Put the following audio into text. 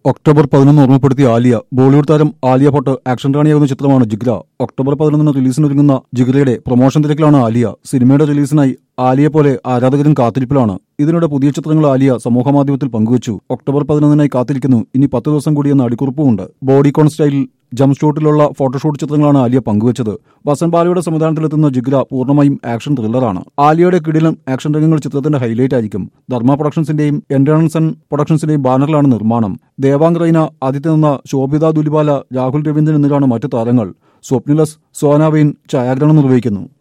October പതിനൊന്ന് ഓർമ്മപ്പെടുത്തിയ ആലിയ ബോളിവുഡ് താരം Alia Bhat action റാണിയാകുന്ന ചിത്രമാണ് ജിഗ്ര ഒക്ടോബർ പതിനൊന്നിന് റിലീസിനൊരുങ്ങുന്ന ജിഗ്രയുടെ പ്രൊമോഷൻ തിരക്കിലാണ് ആലിയ സിനിമയുടെ റിലീസിനായി ആലിയെ പോലെ ആരാധകരും കാത്തിരിപ്പിലാണ് ഇതിനിടെ പുതിയ ചിത്രങ്ങൾ ആലിയ സമൂഹമാധ്യമത്തിൽ പങ്കുവച്ചു ഒക്ടോബർ പതിനൊന്നിനായി കാത്തിരിക്കുന്നു ഇനി പത്ത് ദിവസം കൂടിയെന്ന അടിക്കുറിപ്പുമുണ്ട് ബോഡികോൺ സ്റ്റൈലിൽ ജംപ് ഷൂട്ടിലുള്ള ഫോട്ടോഷൂട്ട് ചിത്രങ്ങളാണ് ആലിയ പങ്കുവച്ചത് വസൻ ബാലയുടെ സംവിധാനത്തിലെത്തുന്ന ജിഗ്ര പൂർണ്ണമായും ആക്ഷൻ ത്രില്ലറാണ് ആലിയയുടെ കിടിലൻ ആക്ഷൻ രംഗങ്ങൾ ചിത്രത്തിന്റെ ഹൈലൈറ്റ് ആയിരിക്കും ധർമ്മ പ്രൊഡക്ഷൻസിന്റെയും എന്റേൺസൺ പ്രൊഡക്ഷൻസിന്റെയും ബാനറിലാണ് നിർമ്മാണം ദേവാങ് റൈന ആദിത്യ നിന്ന ശോഭിത ദുലിപാല രാഹുൽ രവീന്ദ്രൻ എന്നിവരാണ് മറ്റു താരങ്ങൾ സ്വപ്നിലസ് സോനാവെയിൻ ഛായാഗ്രഹണം നിർവഹിക്കുന്നു